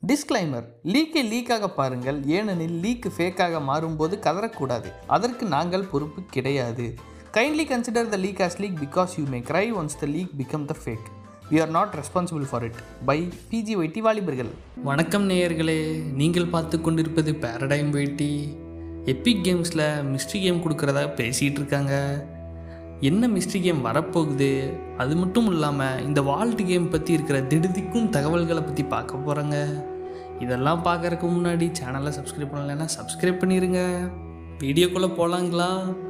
disclaimer லீக்கை லீக்காக பாருங்கள் ஏனெனில் league ஃபேக்காக மாறும்போது கதறக்கூடாது அதற்கு நாங்கள் பொறுப்பு கிடையாது kindly consider the leak as leak because you may cry once the leak become the fake we are not responsible for it by PG வைட்டி வாலிபர்கள் வணக்கம் நேயர்களே நீங்கள் பார்த்து கொண்டிருப்பது பேரடைம் வெயிட்டி எப்பிக் கேம்ஸில் மிஸ்ட்ரி கேம் கொடுக்குறதா பேசிகிட்டு இருக்காங்க என்ன மிஸ்ட்ரி கேம் வரப்போகுது அது மட்டும் இல்லாமல் இந்த வால்ட் கேம் பற்றி இருக்கிற திடுதிக்கும் தகவல்களை பற்றி பார்க்க போகிறோங்க இதெல்லாம் பார்க்கறதுக்கு முன்னாடி சேனலை சப்ஸ்கிரைப் பண்ணலைன்னா சப்ஸ்கிரைப் பண்ணிடுங்க வீடியோக்குள்ளே போகலாங்களா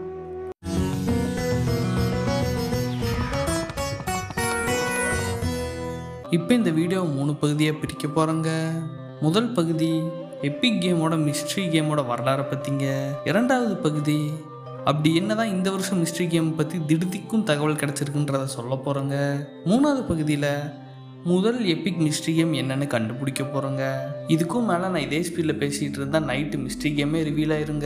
இப்போ இந்த வீடியோ மூணு பகுதியாக பிரிக்க போகிறோங்க முதல் பகுதி எப்பிக் கேமோட மிஸ்ட்ரி கேமோட வரலாறை பற்றிங்க இரண்டாவது பகுதி அப்படி என்னதான் இந்த வருஷம் மிஸ்ட்ரி கேம் பற்றி திடுதிக்கும் தகவல் கிடச்சிருக்குன்றத சொல்ல போகிறோங்க மூணாவது பகுதியில் முதல் எப்பிக் மிஸ்ட்ரி கேம் என்னன்னு கண்டுபிடிக்க போகிறோங்க இதுக்கும் மேலே நான் இதே ஸ்பீடில் பேசிகிட்டு இருந்தால் நைட்டு மிஸ்ட்ரி கேமே ரிவீல் ஆயிருங்க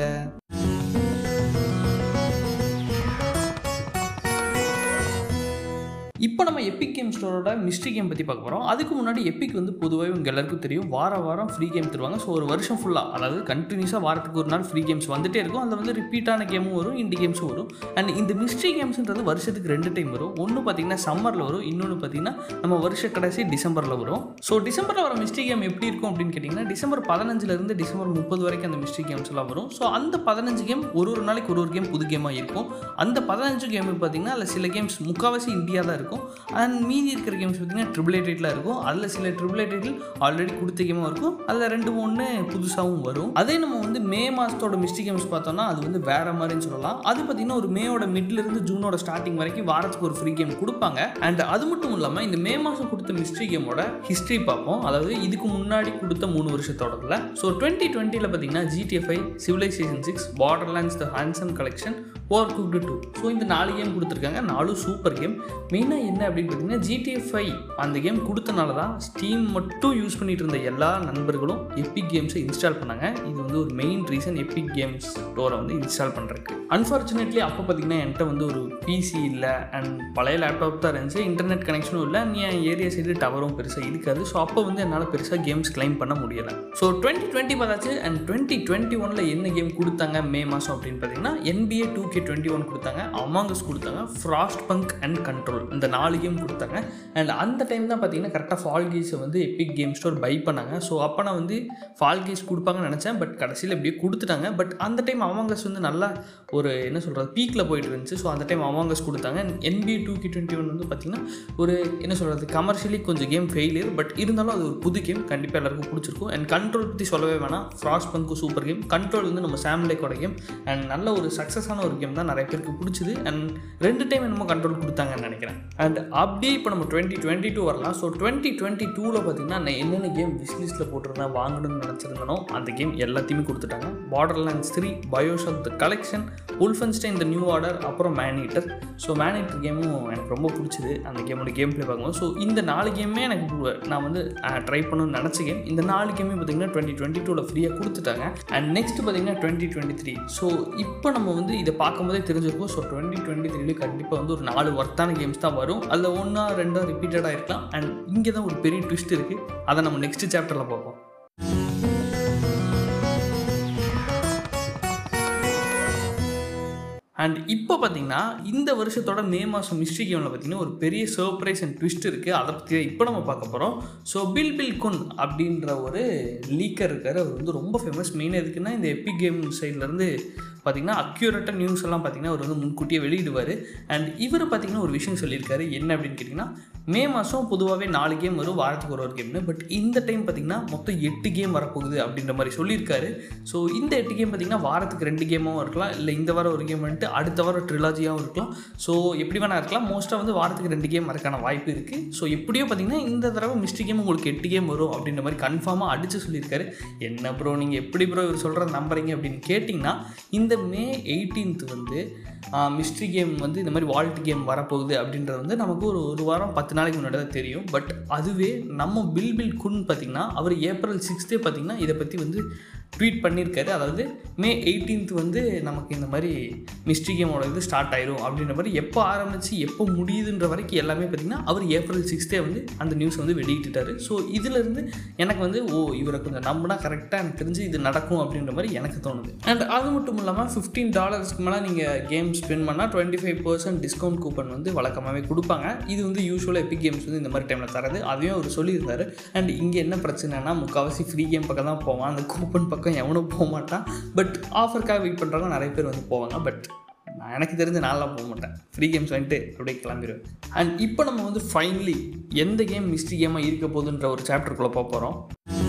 இப்போ நம்ம எப்பிக் கேம் ஸ்டோரோட மிஸ்ட்ரி கேம் பற்றி பார்க்க போகிறோம் அதுக்கு முன்னாடி எப்பிக் வந்து பொதுவாகவே உங்கள் எல்லாருக்கும் தெரியும் வார வாரம் ஃப்ரீ கேம் தருவாங்க ஸோ ஒரு வருஷம் ஃபுல்லாக அதாவது கண்டினியூஸாக வாரத்துக்கு ஒரு நாள் ஃப்ரீ கேம்ஸ் வந்துட்டே இருக்கும் அதில் வந்து ரிப்பீட்டான கேமும் வரும் இண்டி கேம்ஸும் வரும் அண்ட் இந்த மிஸ்ட்ரி கேம்ஸ்ன்றது வருஷத்துக்கு ரெண்டு டைம் வரும் ஒன்று பார்த்தீங்கன்னா சம்மரில் வரும் இன்னொன்று பார்த்தீங்கன்னா நம்ம வருஷ கடைசி டிசம்பரில் வரும் ஸோ டிசம்பரில் வர மிஸ்ட்ரி கேம் எப்படி இருக்கும் அப்படின்னு கேட்டிங்கன்னா டிசம்பர் பதினஞ்சுலேருந்து டிசம்பர் முப்பது வரைக்கும் அந்த மிஸ்ட்ரி கேம்ஸ் எல்லாம் வரும் ஸோ அந்த பதினஞ்சு கேம் ஒரு ஒரு நாளைக்கு ஒரு ஒரு கேம் புது கேமாக இருக்கும் அந்த பதினஞ்சு கேம் பார்த்தீங்கன்னா அதில் சில கேம்ஸ் முக்கால்வாசி இந்தியா தான் இருக்கும் அண்ட் மீதி இருக்கிற கேம்ஸ் பார்த்தீங்கன்னா ட்ரிபிள் எயிட்டில் இருக்கும் அதில் சில ட்ரிபிள் எயிட்டில் ஆல்ரெடி கொடுத்த கேமாக இருக்கும் அதில் ரெண்டு மூணு புதுசாகவும் வரும் அதே நம்ம வந்து மே மாதத்தோட மிஸ்டி கேம்ஸ் பார்த்தோம்னா அது வந்து வேற மாதிரின்னு சொல்லலாம் அது பார்த்தீங்கன்னா ஒரு மேயோட மிட்ல இருந்து ஜூனோட ஸ்டார்டிங் வரைக்கும் வாரத்துக்கு ஒரு ஃப்ரீ கேம் கொடுப்பாங்க அண்ட் அது மட்டும் இல்லாமல் இந்த மே மாதம் கொடுத்த மிஸ்ட்ரி கேமோட ஹிஸ்ட்ரி பார்ப்போம் அதாவது இதுக்கு முன்னாடி கொடுத்த மூணு வருஷத்தோடல ஸோ டுவெண்ட்டி டுவெண்ட்டியில் பார்த்தீங்கன்னா ஜிடிஎஃப்ஐ Civilization six Borderlands the Handsome collection overcooked two so இந்த நாலு கேம் கொடுத்துருக்காங்க நாலும் சூப்பர் கேம் மெயினாக என்ன அப்படின்னு பார்த்தீங்கன்னா ஜிடிஎஃப்ஐ அந்த கேம் கொடுத்தனால தான் ஸ்டீம் மட்டும் யூஸ் பண்ணிட்டு இருந்த எல்லா நண்பர்களும் எப்பிக் கேம்ஸை இன்ஸ்டால் பண்ணாங்க இது வந்து ஒரு மெயின் ரீசன் எப்பிக் கேம்ஸ் ஸ்டோரை வந்து இன்ஸ்டால் பண்ணுறதுக்கு அன்ஃபார்ச்சுனேட்லி அப்போ பார்த்தீங்கன்னா என்கிட்ட வந்து ஒரு பிசி இல்லை அண்ட் பழைய லேப்டாப் தான் இருந்துச்சு இன்டர்நெட் கனெக்ஷனும் இல்லை நீ என் ஏரியா சைடு டவரும் பெருசாக இருக்காது ஸோ அப்போ வந்து என்னால் பெருசாக கேம்ஸ் கிளைம் பண்ண முடியலை ஸோ டுவெண்ட்டி டுவெண்ட்டி பார்த்தாச்சு அண்ட் டுவெண்ட்டி டுவெண்ட்டி ஒனில் என்ன கேம் கொடுத்தாங்க மே மாதம் அப்படின்னு பார்த்தீங்கன்னா NBA two K twenty one கொடுத்தாங்க அமாங்கஸ் கொடுத்தாங்க ஃப்ராஸ்ட் பங்க் அண்ட் கண்ட்ரோல் இந்த நாலு கேம் கொடுத்தாங்க அண்ட் அந்த டைம் தான் பார்த்தீங்கன்னா கரெக்டாக ஃபால் கேஸை வந்து எப்பிக் கேம் ஸ்டோர் பை பண்ணாங்க ஸோ அப்போ நான் வந்து ஃபால் கேஸ் கொடுப்பாங்கன்னு நினச்சேன் பட் கடைசியில் இப்படியே கொடுத்துட்டாங்க பட் அந்த டைம் அமாங்கஸ் வந்து நல்லா ஒரு என்ன சொல்கிறது பீக்கில் போயிட்டு இருந்துச்சு ஸோ அந்த டைம் அமாங்கஸ் கொடுத்தாங்க NBA two K twenty one வந்து பார்த்திங்கன்னா ஒரு என்ன சொல்கிறது கமர்ஷியலி கொஞ்சம் கேம் ஃபெயிலியர் பட் இருந்தாலும் அது ஒரு புது கேம் கண்டிப்பாக எல்லாருக்கும் பிடிச்சிருக்கும் அண்ட் கண்ட்ரோல் பற்றி சொல்லவே வேணாம் ஃப்ராஸ்ட் பங்கு சூப்பர் கேம் கண்ட்ரோல் வந்து நம்ம சாம்லேக்கோட கேம் அண்ட் நல்ல ஒரு சக்ஸஸான ஒரு கேம் தான் நிறைய பேருக்கு பிடிச்சிது அண்ட் ரெண்டு டைம் என்னமோ கண்ட்ரோல் கொடுத்தாங்கன்னு நினைக்கிறேன் அண்ட் அப்படியே இப்போ நம்ம டுவெண்ட்டி டுவெண்ட்டி டூ வரலாம் ஸோ டுவெண்ட்டி டுவெண்ட்டி டூவில் பார்த்தீங்கன்னா நான் என்னென்ன கேம் விஷ்லிஸ்ட்டில் போட்டிருந்தேன் வாங்கணும்னு நினச்சிருந்தனோ அந்த கேம் எல்லாத்தையுமே கொடுத்துட்டாங்க Borderlands three BioShock the collection Wolfenstein the new order அப்புறம் மேனீட்டர் ஸோ மேனீட்டர் கேமும் எனக்கு ரொம்ப பிடிச்சிது அந்த கேமோட கேம் ப்ளே பார்க்கும்போது ஸோ இந்த நாலு கேமே எனக்கு பு- நான் வந்து ட்ரை பண்ணணும்னு நினச்ச கேம் இந்த நாலு கேமே பார்த்தீங்கன்னா டுவெண்ட்டி டுவெண்ட்டி டூவில் ஃப்ரீயாக கொடுத்துட்டாங்க அண்ட் நெக்ஸ்ட் பார்த்தீங்கன்னா டுவெண்ட்டி டுவெண்ட்டி த்ரீ ஸோ இப்போ நம்ம வந்து இதை பார்க்கும்போதே தெரிஞ்சிருக்கும் ஸோ டுவெண்ட்டி டுவெண்ட்டி த்ரீல கண்டிப்பாக வந்து ஒரு நாலு ஒர்த்தான கேம்ஸ் தான் வரும் அதில் ஒன்றா ரெண்டா ரிப்பீட்டடாக இருக்கலாம் அண்ட் இங்கே தான் ஒரு பெரிய ட்விஸ்ட் இருக்குது அதை நம்ம நெக்ஸ்ட் சாப்டரில் பார்ப்போம் அண்ட் இப்போ பார்த்தீங்கன்னா இந்த வருஷத்தோட மே மாதம் மிஸ்ட்ரி கேமில் பார்த்தீங்கன்னா ஒரு பெரிய சர்ப்ரைஸ் அண்ட் ட்விஸ்ட் இருக்குது அதை பற்றி இப்போ நம்ம பார்க்க போகிறோம் ஸோ பில் பில் குன் அப்படின்ற ஒரு லீக்கர் இருக்கார் அவர் வந்து ரொம்ப ஃபேமஸ் மெயின் எதுக்குன்னா இந்த எப்பிக் கேம் சைட்லேருந்து பார்த்தீங்கன்னா அக்யூரேட்டாக நியூஸ் எல்லாம் பார்த்தீங்கன்னா அவர் வந்து முன்கூட்டியே வெளியிடுவார் அண்ட் இவர் பார்த்தீங்கன்னா ஒரு விஷயம் சொல்லியிருக்காரு என்ன அப்படின்னு கேட்டிங்கன்னா மே மாதம் பொதுவாகவே நாலு கேம் வரும் வாரத்துக்கு ஒரு ஒரு கேம்னு பட் இந்த டைம் பார்த்தீங்கன்னா மொத்தம் எட்டு கேம் வரப்போகுது அப்படின்ற மாதிரி சொல்லியிருக்காரு ஸோ இந்த எட்டு கேம் பார்த்தீங்கன்னா வாரத்துக்கு ரெண்டு கேமாகவும் இருக்கலாம் இல்லை இந்த வாரம் ஒரு கேம் வந்துட்டு அடுத்த வாரம் ட்ரிலாஜியாகவும் இருக்கலாம் ஸோ எப்படி வேணா இருக்கலாம் மோஸ்ட்டாக வந்து வாரத்துக்கு ரெண்டு கேம் வரக்கான வாய்ப்பு இருக்குது ஸோ எப்படியோ பார்த்தீங்கன்னா இந்த தடவை மிஸ்டி கேம் உங்களுக்கு எட்டு கேம் வரும் அப்படின்ற மாதிரி கன்ஃபார்மாக அடித்து சொல்லியிருக்காரு என்ன ப்ரோ நீங்கள் எப்படி ப்ரோ இவர் சொல்கிற நம்புறீங்க அப்படின்னு கேட்டிங்கன்னா இந்த மே எயிட்டீன்த் வந்து மிஸ்ட்ரி கேம் வந்து இந்த மாதிரி வால்ட் கேம் வரப்போகுது அப்படின்றது வந்து நமக்கு ஒரு ஒரு வாரம் பத்து நாளைக்கு முன்னாடி தான் தெரியும் பட் அதுவே நம்ம பில் பில் குன் பார்த்திங்கன்னா அவர் ஏப்ரல் சிக்ஸ்த்தே பார்த்திங்கன்னா இதை பற்றி வந்து ட்வீட் பண்ணியிருக்காரு அதாவது மே 18th வந்து நமக்கு இந்த மாதிரி மிஸ்ட்ரி கேமோட இது ஸ்டார்ட் ஆயிரும் அப்படின்ற மாதிரி எப்போ ஆரம்பித்து எப்போ முடியுதுன்ற வரைக்கும் எல்லாமே பார்த்திங்கன்னா அவர் ஏப்ரல் சிக்ஸ்த்தே வந்து அந்த நியூஸ் வந்து வெளியிட்டுட்டாரு ஸோ இதிலிருந்து எனக்கு வந்து ஓ இவரை கொஞ்சம் நம்பினா கரெக்டாக எனக்கு தெரிஞ்சு இது நடக்கும் அப்படின்ற மாதிரி எனக்கு தோணுது அண்ட் அது மட்டும் இல்லாமல் ஃபிஃப்டீன் டாலர்ஸ்க்கு மேலே நீங்கள் கேம் ஸ்பெண்ட் பண்ணால் twenty five percent discount coupon வந்து வழக்கமாகவே கொடுப்பாங்க இது வந்து யூஸ்வலாக எபிக் கேம்ஸ் வந்து இந்த மாதிரி டைமில் தரது அதையும் அவர் சொல்லியிருந்தாரு அண்ட் இங்கே என்ன பிரச்சனைனா முக்கால்வாசி ஃப்ரீ கேம் பக்கம் தான் போவான் அந்த கூப்பன் பக்கம் எவனும் போக மாட்டான் பட் ஆஃபருக்காக வெயிட் பண்ணுறவங்க நிறைய பேர் வந்து போவாங்க பட் நான் எனக்கு தெரிஞ்ச நான்லாம் போக மாட்டேன் ஃப்ரீ கேம்ஸ் வந்துட்டு அப்படியே கிளம்பிடுவேன் அண்ட் இப்போ நம்ம வந்து ஃபைனலி எந்த கேம் மிஸ்ட்ரி கேமாக இருக்க போகுதுன்ற ஒரு சாப்டருக்குள்ளே போக போகிறோம்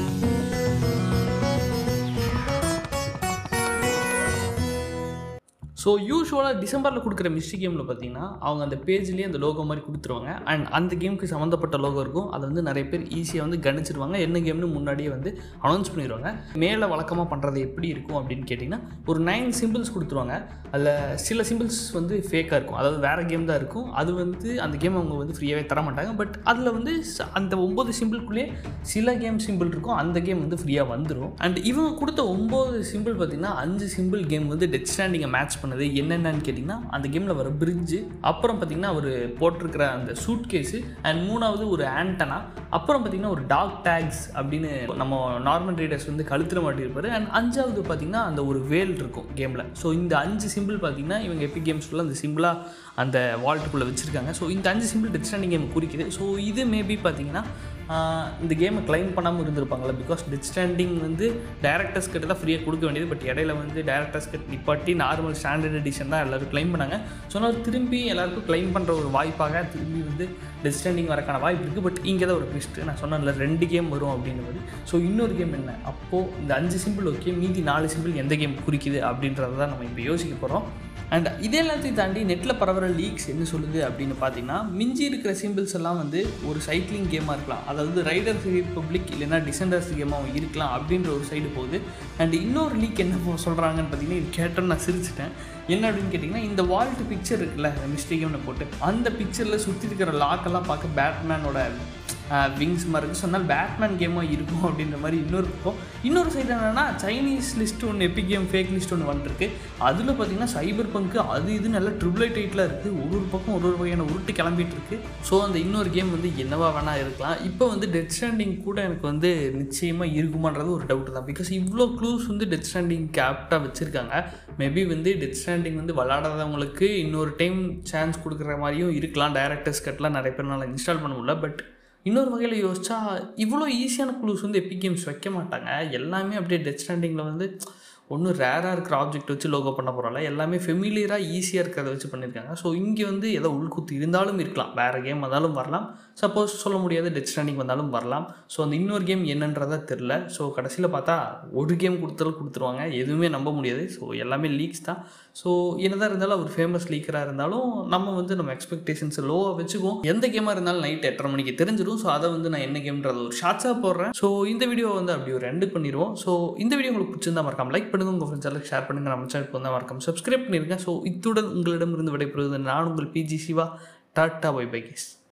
ஸோ யூஸ்வலாக டிசம்பரில் கொடுக்குற மிஸ்ட்ரி கேமில் பார்த்தீங்கன்னா அவங்க அந்த பேஜ்லேயே அந்த லோகோ மாதிரி கொடுத்துருவாங்க அண்ட் அந்த கேமுக்கு சம்மந்தப்பட்ட லோகோ இருக்கும் அதை வந்து நிறைய பேர் ஈஸியாக வந்து கணிச்சிருவாங்க என்ன கேம்னு முன்னாடியே வந்து அனௌன்ஸ் பண்ணிடுவாங்க மேலே வழக்கமாக பண்ணுறது எப்படி இருக்கும் அப்படின்னு கேட்டிங்கன்னா ஒரு நைன் சிம்பிள்ஸ் கொடுத்துருவாங்க அதில் சில சிம்பிள்ஸ் வந்து ஃபேக்காக இருக்கும் அதாவது வேறு கேம் தான் இருக்கும் அது வந்து அந்த கேம் அவங்க வந்து ஃப்ரீயாகவே தர மாட்டாங்க பட் அதில் வந்து ச- அந்த ஒம்பது சிம்பிள்குள்ளேயே சில கேம் சிம்பிள் இருக்கும் அந்த கேம் வந்து ஃப்ரீயாக வந்துடும் அண்ட் இவங்க கொடுத்த ஒம்பது சிம்பிள் பார்த்தீங்கன்னா அஞ்சு சிம்பிள் கேம் வந்து டெத் ஸ்டாண்டிங்கை மேட்ச் பண்ணுது என்னென்னு கேட்டிங்கன்னா அந்த கேமில் வர பிரிட்ஜு அப்புறம் பார்த்தீங்கன்னா ஒரு போட்டிருக்கிற அந்த சூட் கேஸு அண்ட் மூணாவது ஒரு ஆண்டனா அப்புறம் பார்த்தீங்கன்னா ஒரு டாக் டேக்ஸ் அப்படின்னு நம்ம நார்மல் ரீடர்ஸ் வந்து கழுத்தில் மாட்டியிருப்பாரு அண்ட் அஞ்சாவது பார்த்தீங்கன்னா அந்த ஒரு வேல் இருக்கும் கேமில் ஸோ இந்த அஞ்சு சிம்பிள் பார்த்தீங்கன்னா இவங்க எபிக் கேம்ஸ்குள்ள அந்த சிம்பிளாக அந்த வால்ட்டுக்குள்ளே வச்சுருக்காங்க ஸோ இந்த அஞ்சு சிம்பிள் டெத் ஸ்டாண்டிங் கேம் குறிக்குது ஸோ இது மேபி பார்த்தீங்கன்னா ஆஹ் இந்த கேமை கிளைம் பண்ணாமல் இருந்திருப்பாங்களா பிகாஸ் டெத் ஸ்டாண்டிங் வந்து டேரக்டர்ஸ் கிட்ட தான் ஃப்ரீயாக கொடுக்க வேண்டியது பட் இடையில வந்து டேரக்டர்ஸ் கிட்ட நிப்பாட்டி நார்மல் ஸ்டாண்டர்ட் எடிஷன் தான் எல்லோரும் கிளைம் பண்ணாங்க ஸோ நான் திரும்பி எல்லாருக்கும் கிளைம் பண்ணுற ஒரு வாய்ப்பாக திரும்பி வந்து டெத் ஸ்டாண்டிங் வரக்கான வாய்ப்பு இருக்குது பட் இங்கே தான் ஒரு ட்விஸ்ட்டு நான் சொன்னேன்ல ரெண்டு கேம் வரும் அப்படின்ற மாதிரி ஸோ இன்னொரு கேம் என்ன அப்போது இந்த அஞ்சு சிம்பிள் ஓகே மீதி நாலு சிம்பிள் எந்த கேம் குறிக்குது அப்படின்றத தான் நம்ம இப்போ யோசிக்க போகிறோம் அண்ட் இதே எல்லாத்தையும் தாண்டி நெட்டில் பரவுற லீக்ஸ் என்ன சொல்லுது அப்படின்னு பார்த்தீங்கன்னா மிஞ்சி இருக்கிற சிம்பிள்ஸ் எல்லாம் வந்து ஒரு சைக்கிளிங் கேமாக இருக்கலாம் அதாவது ரைடர்ஸ் ரிப்பப்ளிக் இல்லைன்னா டிசெண்டர்ஸ் கேமாக இருக்கலாம் அப்படின்ற ஒரு சைடு போகுது அண்ட் இன்னொரு லீக் என்ன சொல்கிறாங்கன்னு பார்த்தீங்கன்னா இது கேட்டோன்னு நான் சிரிச்சிட்டேன் என்ன அப்படின்னு கேட்டிங்கன்னா இந்த வால்ட் பிக்சர் இருக்குல்ல மிஸ்டேக் கேம்னு போட்டு அந்த பிக்சரில் சுற்றி இருக்கிற லாக்கெல்லாம் பார்க்க பேட்மேனோட விங்ஸ் மாதிரி இருக்குது சொன்னால் பேட்மேன் கேமாக இருக்கும் அப்படின்ற மாதிரி இன்னொரு பக்கம் இன்னொரு சைடு என்னென்னா சைனீஸ் லிஸ்ட் ஒன்று எபிக் கேம் ஃபேக் லிஸ்ட் ஒன்று வந்துருக்கு அதில் பார்த்தீங்கன்னா சைபர் பங்க்கு அது இது நல்ல ட்ரிபிள் எயிட்டில் இருக்குது ஒரு ஒரு பக்கம் ஒரு ஒரு வகையான உருட்டு கிளம்பிட்டு இருக்கு ஸோ அந்த இன்னொரு கேம் வந்து என்னவா வேணால் இருக்கலாம் இப்போ வந்து டெத் ஸ்டாண்டிங் கூட எனக்கு வந்து நிச்சயமாக இருக்குமான்றது ஒரு டவுட் தான் பிகாஸ் இவ்வளோ க்ளூஸ் வந்து டெத் ஸ்டாண்டிங் கேப்டாக வச்சுருக்காங்க மேபி வந்து டெத் ஸ்டாண்டிங் வந்து விளாடாதவங்களுக்கு இன்னொரு டைம் சான்ஸ் கொடுக்குற மாதிரியும் இருக்கலாம் டைரக்டர்ஸ் கட்லாம் நிறைய பேர்னால இன்ஸ்டால் பண்ண முடியல பட் இன்னொரு வகையில் யோசிச்சா இவ்வளோ ஈஸியான க்ளூஸ் வந்து எபிக் கேம்ஸ் வைக்க மாட்டாங்க எல்லாமே அப்படியே டெத் ஸ்டாண்டிங்கில் வந்து ஒன்றும் ரேராக இருக்கிற ஆப்ஜெக்ட் வச்சு லோகோ பண்ண போகிறோம்ல எல்லாமே ஃபெமிலியராக ஈஸியாக இருக்கிறத வச்சு பண்ணியிருக்காங்க ஸோ இங்கே வந்து ஏதோ உள்குத்து இருந்தாலும் இருக்கலாம் வேறு கேம் வந்தாலும் வரலாம் சப்போஸ் சொல்ல முடியாத டெத் ஸ்டாண்டிங் வந்தாலும் வரலாம் ஸோ அந்த இன்னொரு கேம் என்னன்றதா தெரில ஸோ கடைசியில் பார்த்தா ஒரு கேம் கொடுத்தாலும் கொடுத்துருவாங்க எதுவுமே நம்ப முடியாது ஸோ எல்லாமே லீக்ஸ் தான் ஸோ என்னதான் இருந்தாலும் அவர் ஃபேமஸ் லீக்கராக இருந்தாலும் நம்ம வந்து நம்ம எக்ஸ்பெக்டேஷன்ஸ் லோவாக வச்சுக்குவோம் எந்த கேமாக இருந்தாலும் நைட் எட்டரை மணிக்கு தெரிஞ்சிடும் ஸோ அதை வந்து நான் என்ன கேம்ன்றது ஒரு ஷார்ட்ஸாக போடுறேன் ஸோ இந்த வீடியோ வந்து அப்படி ஒரு ரெண்டு பண்ணிடுவோம் ஸோ இந்த வீடியோ உங்களுக்கு பிடிச்சிருந்தா மறக்காம லைக் பண்ணுங்க உங்கள் ஃப்ரெண்ட்ஸ் எல்லாம் ஷேர் பண்ணுங்க நம்ம சேனல் வந்து மறக்காம சப்ஸ்கிரைப் பண்ணிருங்க ஸோ இத்துடன் உங்களிடமிருந்து விடைபெறுவது நான் உங்கள் PG Siva tata bye bye case